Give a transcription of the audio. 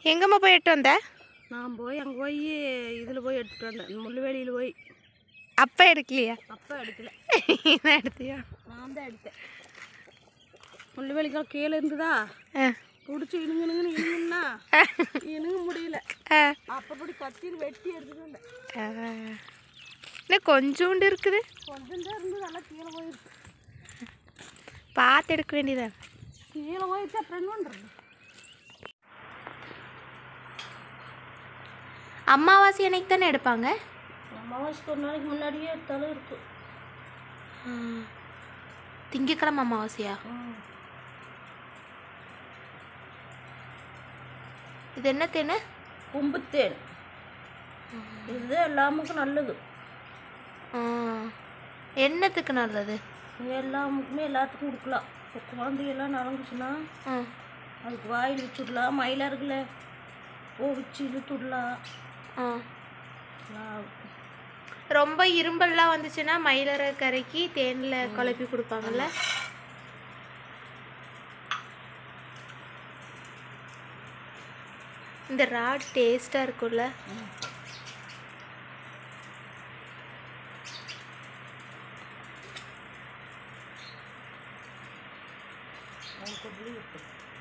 எங்கம்மா போய் எட்டு வந்த நான் போய் அங்கே போய் இதில் போய் எடுத்துட்டு வந்தேன் முள்ளுவேலியில் போய் அப்பா எடுக்கலையா அப்பா எடுக்கல நான் எடுத்தியா நான் தான் எடுத்தேன் முள்ளுவேலிக்கால் கீழே இருந்ததா ஆ பிடிச்சி இணுங்குனுங்கன்னு இணுங்குன்னா இணுங்க முடியல ஆ அப்பப்படி கத்தின்னு வெட்டி எடுத்துட்டு வந்தேன் ஆ. இன்னும் கொஞ்சோண்டு இருக்குது கொஞ்சம் தான் இருந்து நல்லா கீழே போயிருக்கு பார்த்து எடுக்க வேண்டியதான் கீழே போயிடுச்சு அப்புறம் என்ன பண்ணுறது அமாவாசை அன்னைக்கு தானே எடுப்பாங்க அமாவாசைக்கு ஒரு நாளைக்கு முன்னாடியே எடுத்தாலும் இருக்கும் ஆ. திங்கட்கிழமை அமாவாசையா இது என்ன தேனு கும்புத்தேன் இதுதான் எல்லாமுக்கும் நல்லது ஆ. என்னத்துக்கு நல்லது எல்லாமுக்குமே எல்லாத்துக்கும் கொடுக்கலாம் இப்போ குழந்தையெல்லாம் நடந்துச்சுன்னா ஆ அதுக்கு வாயில் வச்சுடலாம் மயிலாக இருக்குல்ல ஓ வச்சு இழுத்துடலாம் ஆ நான் ரொம்ப இரும்பல்லாம் வந்துச்சுன்னா மயிலரை கரைக்கி தேனில் குழப்பி கொடுப்பாங்கல்ல இந்த ராட் டேஸ்ட்டாக இருக்கும்ல அவனுக்கு ஒரு leave இருக்கு.